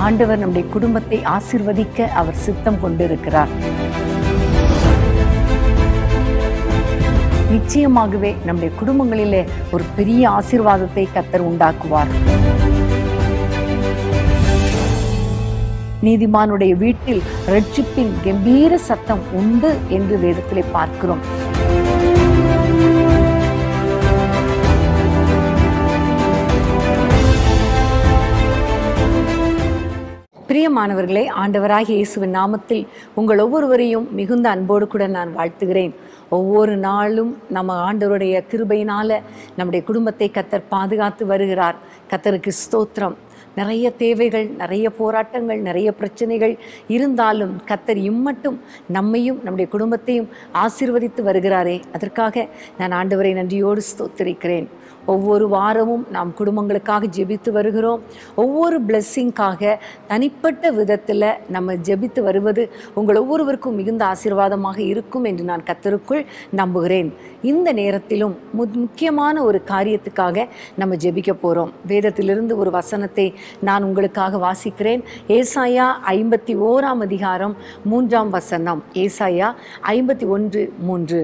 ஆண்டவர் நம்முடைய குடும்பத்தை ஆசிர்வதிக்க அவர் சித்தம் கொண்டிருக்கிறார் நிச்சயமாகவே நம்முடைய குடும்பங்களிலே ஒரு பெரிய ஆசீர்வாதத்தை கத்தர் உண்டாக்குவார் நீதிமானுடைய வீட்டில் ரட்சிப்பின் கம்பீர சத்தம் உண்டு என்று வேதத்திலே பார்க்கிறோம் பிரியமானவர்களே ஆண்டவராகிய இயேசுவின் நாமத்தில் உங்கள் ஒவ்வொருவரையும் மிகுந்த அன்போடு கூட நான் வாழ்த்துகிறேன் ஒவ்வொரு நாளும் நம்ம ஆண்டவருடைய கிருபையினால நம்முடைய குடும்பத்தை கத்தர் பாதுகாத்து வருகிறார் கத்தருக்கு ஸ்தோத்திரம் நிறைய தேவைகள் நிறைய போராட்டங்கள் நிறைய பிரச்சனைகள் இருந்தாலும் கத்தர் இம்மட்டும் நம்மையும் நம்முடைய குடும்பத்தையும் ஆசீர்வதித்து வருகிறாரே அதற்காக நான் ஆண்டவரை நன்றியோடு ஸ்தோத்திரிக்கிறேன் ஒவ்வொரு வாரமும் நாம் குடும்பங்களுக்காக ஜெபித்து வருகிறோம் ஒவ்வொரு பிளெஸ்ஸிங்காக தனிப்பட்ட விதத்தில் நம்ம ஜெபித்து வருவது உங்கள் ஒவ்வொருவருக்கும் மிகுந்த ஆசீர்வாதமாக இருக்கும் என்று நான் கத்தருக்குள் நம்புகிறேன் இந்த நேரத்திலும் மு முக்கியமான ஒரு காரியத்துக்காக நம்ம ஜெபிக்க போகிறோம் வேதத்திலிருந்து ஒரு வசனத்தை நான் உங்களுக்காக வாசிக்கிறேன் ஏசாயா ஐம்பத்தி ஓராம் அதிகாரம் மூன்றாம் வசனம் ஏசாயா ஐம்பத்தி ஒன்று மூன்று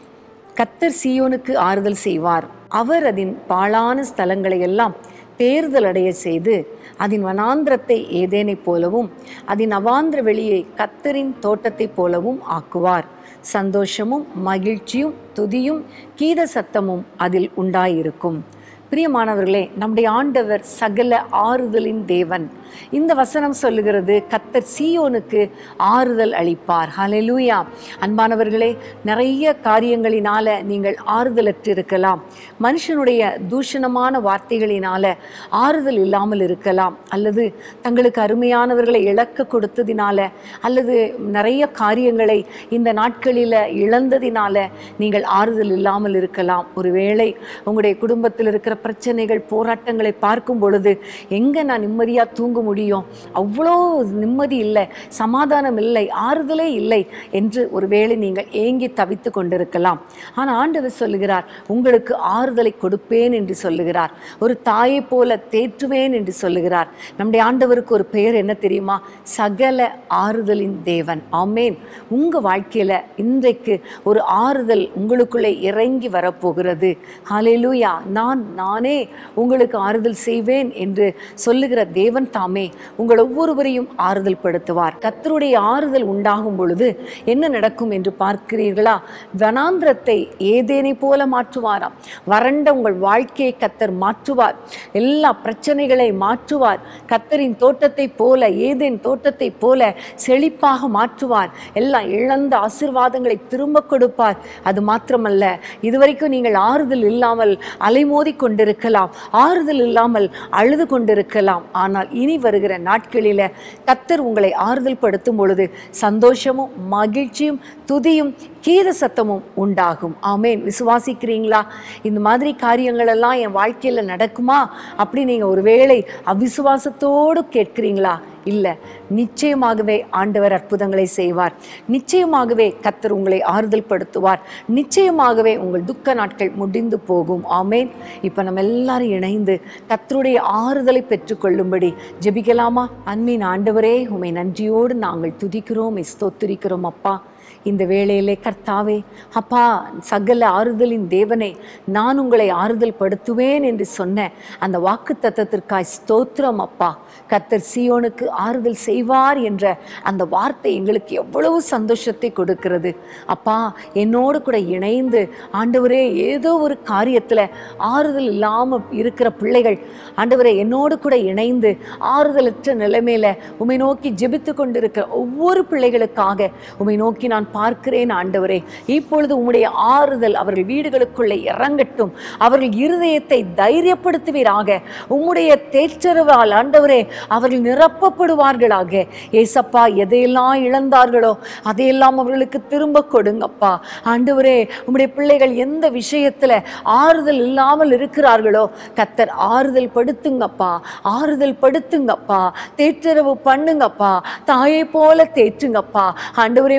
கத்தர் சீயோனுக்கு ஆறுதல் செய்வார் அவர் அதன் பாழான ஸ்தலங்களை எல்லாம் தேர்தல் அடைய செய்து அதன் வனாந்திரத்தை ஏதேனைப் போலவும் அதன் அவாந்திர வெளியை கத்தரின் தோட்டத்தைப் போலவும் ஆக்குவார் சந்தோஷமும் மகிழ்ச்சியும் துதியும் கீத சத்தமும் அதில் உண்டாயிருக்கும் பிரியமானவர்களே நம்முடைய ஆண்டவர் சகல ஆறுதலின் தேவன் இந்த வசனம் சொல்லுகிறது கத்தர் சீயோனுக்கு ஆறுதல் அளிப்பார் ஹalleluya அன்பானவர்களே நிறைய காரியங்களினால நீங்கள் ஆறுதலற்று இருக்கலாம் மனுஷனுடைய தூஷணமான வார்த்தைகளினால ஆறுதல் இல்லாமல் இருக்கலாம் அல்லது தங்களுக்கு அருமையானவர்களை இழக்க கொடுத்ததினால அல்லது நிறைய காரியங்களை இந்த நாட்களில் இழந்ததினால நீங்கள் ஆறுதல் இல்லாமல் இருக்கலாம் ஒருவேளை உங்களுடைய குடும்பத்தில் இருக்கிற பிரச்சனைகள் போராட்டங்களை பார்க்கும் பொழுது எங்கே நான் நிம்மதியாக தூங்க முடியும் அவ்வளோ நிம்மதி இல்லை சமாதானம் இல்லை ஆறுதலே இல்லை என்று ஒருவேளை நீங்கள் ஏங்கி தவித்து கொண்டிருக்கலாம் ஆனால் ஆண்டவர் சொல்லுகிறார் உங்களுக்கு ஆறுதலை கொடுப்பேன் என்று சொல்லுகிறார் ஒரு தாயை போல தேற்றுவேன் என்று சொல்லுகிறார் நம்முடைய ஆண்டவருக்கு ஒரு பெயர் என்ன தெரியுமா சகல ஆறுதலின் தேவன் ஆமேன் உங்கள் வாழ்க்கையில் இன்றைக்கு ஒரு ஆறுதல் உங்களுக்குள்ளே இறங்கி வரப்போகிறது ஹalleluya நான் நானே உங்களுக்கு ஆறுதல் செய்வேன் என்று சொல்லுகிற தேவன் தாமே உங்கள் ஒவ்வொருவரையும் ஆறுதல் படுத்துவார் கத்தருடைய ஆறுதல் உண்டாகும் பொழுது என்ன நடக்கும் என்று பார்க்கிறீர்களா வனாந்திரத்தை ஏதேனை போல மாற்றுவாராம் வறண்ட உங்கள் வாழ்க்கையை கத்தர் மாற்றுவார் எல்லா பிரச்சனைகளை மாற்றுவார் கத்தரின் தோட்டத்தை போல ஏதேன் தோட்டத்தை போல செழிப்பாக மாற்றுவார் எல்லாம் இழந்த ஆசீர்வாதங்களை திரும்ப கொடுப்பார் அது மாத்திரமல்ல இதுவரைக்கும் நீங்கள் ஆறுதல் இல்லாமல் அலைமோதி கொண்டிருக்கலாம் ஆறுதல் இல்லாமல் அழுது கொண்டிருக்கலாம் ஆனால் இனி வருகிற நாட்களில் கத்தர் உங்களை ஆறுதல் படுத்தும் பொழுது சந்தோஷமும் மகிழ்ச்சியும் துதியும் கீத சத்தமும் உண்டாகும் ஆமேன் விசுவாசிக்கிறீங்களா இந்த மாதிரி காரியங்கள் எல்லாம் என் வாழ்க்கையில் நடக்குமா அப்படி நீங்கள் ஒருவேளை அவிசுவாசத்தோடு கேட்கிறீங்களா இல்லை நிச்சயமாகவே ஆண்டவர் அற்புதங்களை செய்வார் நிச்சயமாகவே கத்தர் உங்களை ஆறுதல் படுத்துவார் நிச்சயமாகவே உங்கள் துக்க நாட்கள் முடிந்து போகும் ஆமேன் இப்போ நம்ம எல்லாரும் இணைந்து கத்தருடைய ஆறுதலை பெற்றுக்கொள்ளும்படி ஜெபிக்கலாமா அன்பின் ஆண்டவரே உமை நன்றியோடு நாங்கள் துதிக்கிறோம் ஸ்தோத்திரிக்கிறோம் அப்பா இந்த வேளையிலே கர்த்தாவே அப்பா சகல ஆறுதலின் தேவனே நான் உங்களை ஆறுதல் படுத்துவேன் என்று சொன்ன அந்த வாக்கு தத்தத்திற்காய் ஸ்தோத்திரம் அப்பா கத்தர் சியோனுக்கு ஆறுதல் செய்வார் என்ற அந்த வார்த்தை எங்களுக்கு எவ்வளவு சந்தோஷத்தை கொடுக்கிறது அப்பா என்னோடு கூட இணைந்து ஆண்டவரே ஏதோ ஒரு காரியத்தில் ஆறுதல் இல்லாமல் இருக்கிற பிள்ளைகள் ஆண்டவரே என்னோடு கூட இணைந்து ஆறுதலற்ற நிலைமையில உமை நோக்கி ஜெபித்து கொண்டிருக்கிற ஒவ்வொரு பிள்ளைகளுக்காக உமை நோக்கி நான் பார்க்கிறேன் ஆண்டவரே இப்பொழுது உம்முடைய ஆறுதல் அவர்கள் வீடுகளுக்குள்ளே இறங்கட்டும் அவர்கள் இருதயத்தை தைரியப்படுத்துவீராக உம்முடைய தேற்றரவால் ஆண்டவரே அவர்கள் நிரப்பப்படுவார்களாக ஏசப்பா எதையெல்லாம் இழந்தார்களோ அதையெல்லாம் அவர்களுக்கு திரும்ப கொடுங்கப்பா ஆண்டவரே உம்முடைய பிள்ளைகள் எந்த விஷயத்துல ஆறுதல் இல்லாமல் இருக்கிறார்களோ கத்தர் ஆறுதல் படுத்துங்கப்பா ஆறுதல் படுத்துங்கப்பா தேற்றரவு பண்ணுங்கப்பா தாயை போல தேற்றுங்கப்பா ஆண்டவரே உமக்கு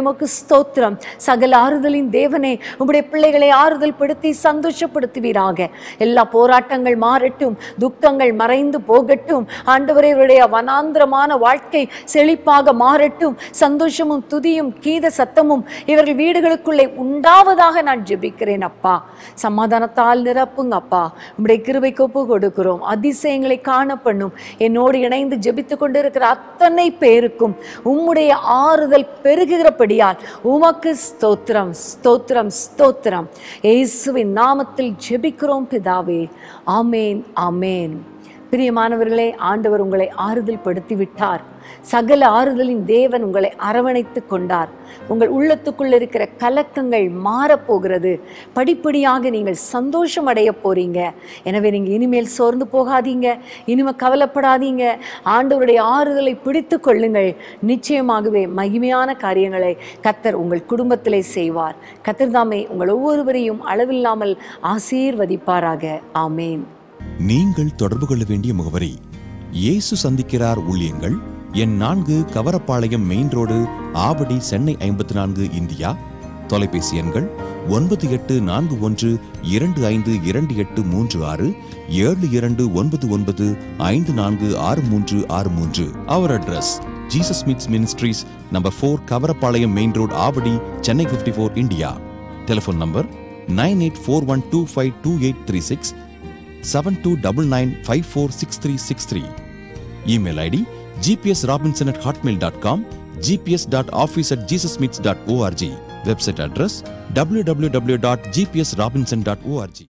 ஸ்தோத்திரம் சகல ஆறுதலின் தேவனே உம்முடைய பிள்ளைகளை ஆறுதல் படுத்தி சந்தோஷப்படுத்துவீராக எல்லா போராட்டங்கள் மாறட்டும் துக்கங்கள் மறைந்து போகட்டும் ஆண்டவரே இவருடைய வனாந்திரமான வாழ்க்கை செழிப்பாக மாறட்டும் சந்தோஷமும் துதியும் கீத சத்தமும் இவர்கள் வீடுகளுக்குள்ளே உண்டாவதாக நான் ஜெபிக்கிறேன் அப்பா சமாதானத்தால் நிரப்புங்க அப்பா உம்முடைய கிருபைக்கு ஒப்பு கொடுக்கிறோம் அதிசயங்களை காண பண்ணும் என்னோடு இணைந்து ஜெபித்து கொண்டிருக்கிற அத்தனை பேருக்கும் உம்முடைய ஆறுதல் பெருகுகிறபடியால் உமக்கு ஸ்தோத்திரம் ஸ்தோத்திரம் ஸ்தோத்திரம் இயேசுவின் நாமத்தில் ஜெபிக்கிறோம் பிதாவே ஆமேன் ஆமேன் பிரியமானவர்களே ஆண்டவர் உங்களை ஆறுதல் படுத்தி விட்டார் சகல ஆறுதலின் தேவன் உங்களை அரவணைத்து கொண்டார் உங்கள் உள்ளத்துக்குள் இருக்கிற கலக்கங்கள் மாறப்போகிறது படிப்படியாக நீங்கள் சந்தோஷம் அடைய போறீங்க எனவே நீங்க இனிமேல் சோர்ந்து போகாதீங்க இனிமே கவலைப்படாதீங்க ஆண்டவருடைய ஆறுதலை பிடித்து கொள்ளுங்கள் நிச்சயமாகவே மகிமையான காரியங்களை கத்தர் உங்கள் குடும்பத்திலே செய்வார் கத்தர் தாமே உங்கள் ஒவ்வொருவரையும் அளவில்லாமல் ஆசீர்வதிப்பாராக ஆமேன் நீங்கள் தொடர்பு கொள்ள வேண்டிய முகவரி இயேசு சந்திக்கிறார் ஊழியங்கள் எண் நான்கு கவரப்பாளையம் மெயின் ரோடு ஆவடி சென்னை ஐம்பத்தி நான்கு இந்தியா தொலைபேசி எண்கள் ஒன்பது எட்டு நான்கு ஒன்று இரண்டு ஐந்து இரண்டு எட்டு மூன்று ஆறு ஏழு இரண்டு ஒன்பது ஒன்பது ஐந்து நான்கு ஆறு மூன்று ஆறு மூன்று அவர் address Jesus meets ministries number four Kavarapalayam main road Avadi Chennai fifty four India telephone number nine eight four one two five two eight three six seven two double nine five four six three six three email ID GPS Robinson at Hotmail dot com GPS dot office at Jesus meets dot ORG website address W W W dot GPS Robinson dot O R G